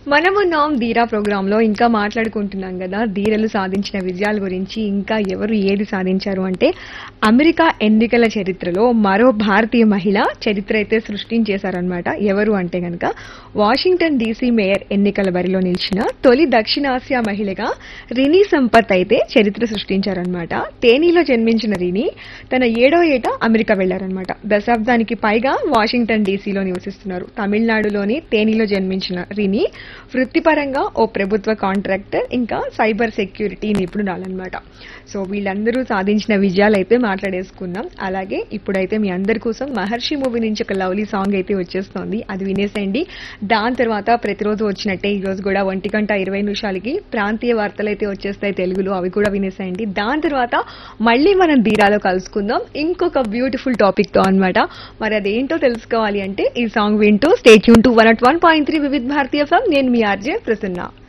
మనమున్నాం ధీరా ప్రోగ్రామ్ లో ఇంకా మాట్లాడుకుంటున్నాం కదా ధీరలు సాధించిన విజయాల గురించి ఇంకా ఎవరు ఏది సాధించారు అంటే అమెరికా ఎన్నికల చరిత్రలో మరో భారతీయ మహిళ చరిత్ర అయితే సృష్టించేశారనమాట ఎవరు అంటే గనక వాషింగ్టన్ డీసీ మేయర్ ఎన్నికల బరిలో నిలిచిన తొలి దక్షిణాసియా మహిళగా రినీ సంపత్ అయితే చరిత్ర సృష్టించారనమాట తేనీలో జన్మించిన రినీ తన ఏడో ఏట అమెరికా వెళ్లారనమాట దశాబ్దానికి పైగా వాషింగ్టన్ డీసీలో నివసిస్తున్నారు తమిళనాడులోని తేనీలో జన్మించిన రినీ వృత్తిపరంగా ఓ ప్రభుత్వ కాంట్రాక్టర్ ఇంకా సైబర్ సెక్యూరిటీ నిపుణురాలన్నమాట సో వీళ్ళందరూ సాధించిన విజయాలు అయితే మాట్లాడేసుకుందాం అలాగే ఇప్పుడైతే మీ అందరి కోసం మహర్షి మూవీ నుంచి ఒక లవ్లీ సాంగ్ అయితే వచ్చేస్తోంది అది వినేసేయండి దాని తర్వాత ప్రతిరోజు వచ్చినట్టే ఈ రోజు కూడా ఒంటి గంట ఇరవై నిమిషాలకి ప్రాంతీయ వార్తలు అయితే వచ్చేస్తాయి తెలుగులో అవి కూడా వినేసేయండి దాని తర్వాత మళ్ళీ మనం ధీరాలో కలుసుకుందాం ఇంకొక బ్యూటిఫుల్ టాపిక్ తో అన్నమాట మరి అదేంటో తెలుసుకోవాలి అంటే ఈ సాంగ్ వింటూ స్టేట్ యూన్ to one at one point three Vividh Bharati FM నేను మీ ఆర్జే ప్రసన్న